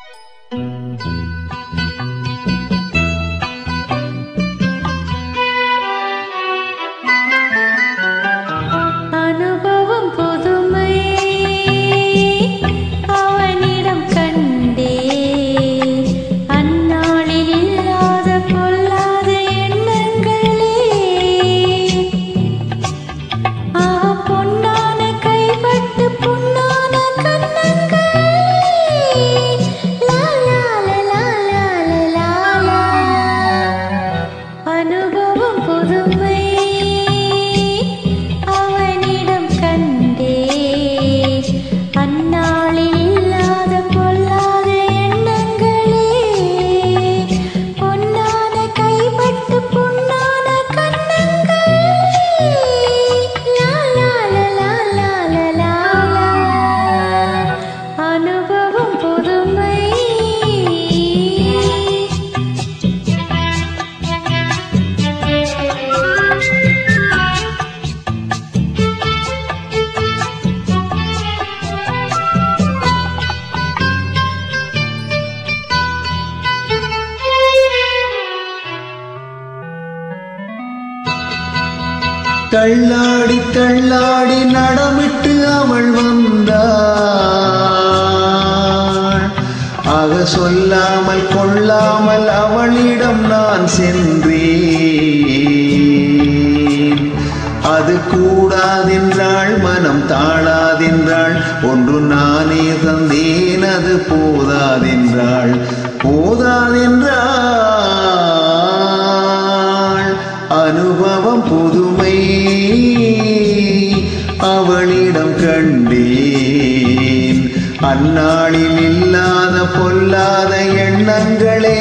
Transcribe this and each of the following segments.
அனுபவம் புதுமை அவனிடம் கண்டே அந்நாளில் இல்லாத பொல்லாத எண்ணங்களே ஆ பொன்னான கைப்பட்டு பொன்னான கண்ணங்களே லா லா லா லா லா லா அனுபவம் புதுமை அவனிடம் கண்டே அந்நாளில் இல்லாத பொல்லாத எண்ணங்களே பொன்னான கைப்பட்டு பொன்னான கண்ணங்களே லா லா லா லா லா லா லா அனுபவம் புதுமை தள்ளாடி தள்ளாடி நடமிட்டு அவள் வந்தாள் ஆக சொல்லாமல் கொள்ளாமல் அவளிடம் நான் சென்றேன் அது கூடாதென்றாள் மனம் தாழாதென்றாள் ஒன்று நானே தந்தேன் அது போதாதென்றாள் போதாதென்றாள் அனுபவம் புதுமை அவளிடம் கண்டேன் அந்நாளில் இல்லாத பொல்லாத எண்ணங்களே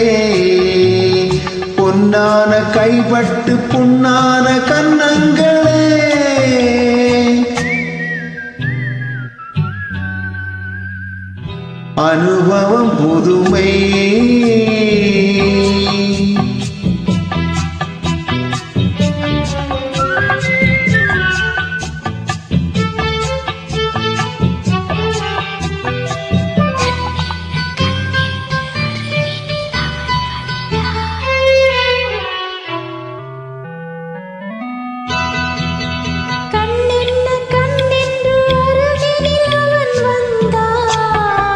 பொன்னான கைப்பட்டு புண்ணான கன்னங்களே அனுபவம் புதுமை கண்ணென்ன கண்ணென்று அருகினில் அவன் வந்தான்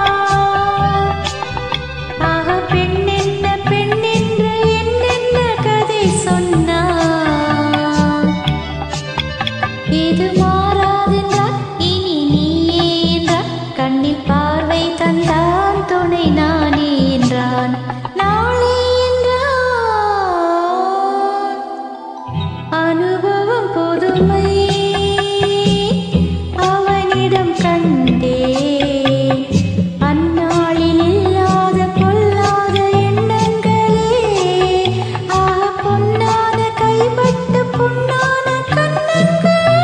ஆக பெண்ணென்ன பெண்ணென்று என்னென்ன கதை சொன்னான் இது மாறாதென்றால் இனி நீயே என்றான் கண்ணில் பார்வை தந்தான் துணை நானே என்றான் நாளே என்றான் அனுபவம் புதுமை அவனிடம் கண்டே அந்நாளில் இல்லாத பொல்லாத எண்ணங்களே ஆ பொன்னான கைப்பட்டு பொன்னான கண்ணங்களே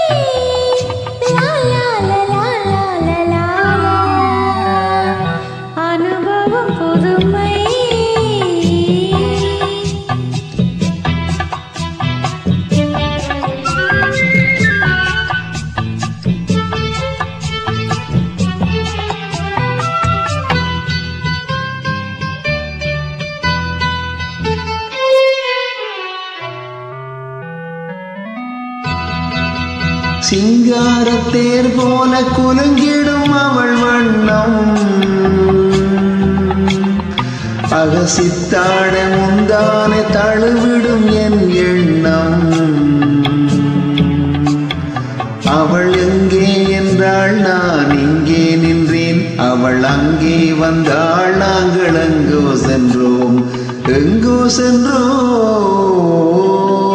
லா லா லா லா லா லா லா அனுபவம் புதுமை சிங்காரத்தேர் போல குலுங்கிடும் அவள் வண்ணம் அகசித்தாட முந்தானை தழுவிடும் என் எண்ணம் அவள் எங்கே என்றாள் நான் இங்கே நின்றேன் அவள் அங்கே வந்தாள் நாங்கள் எங்கோ சென்றோம் எங்கோ சென்றோம்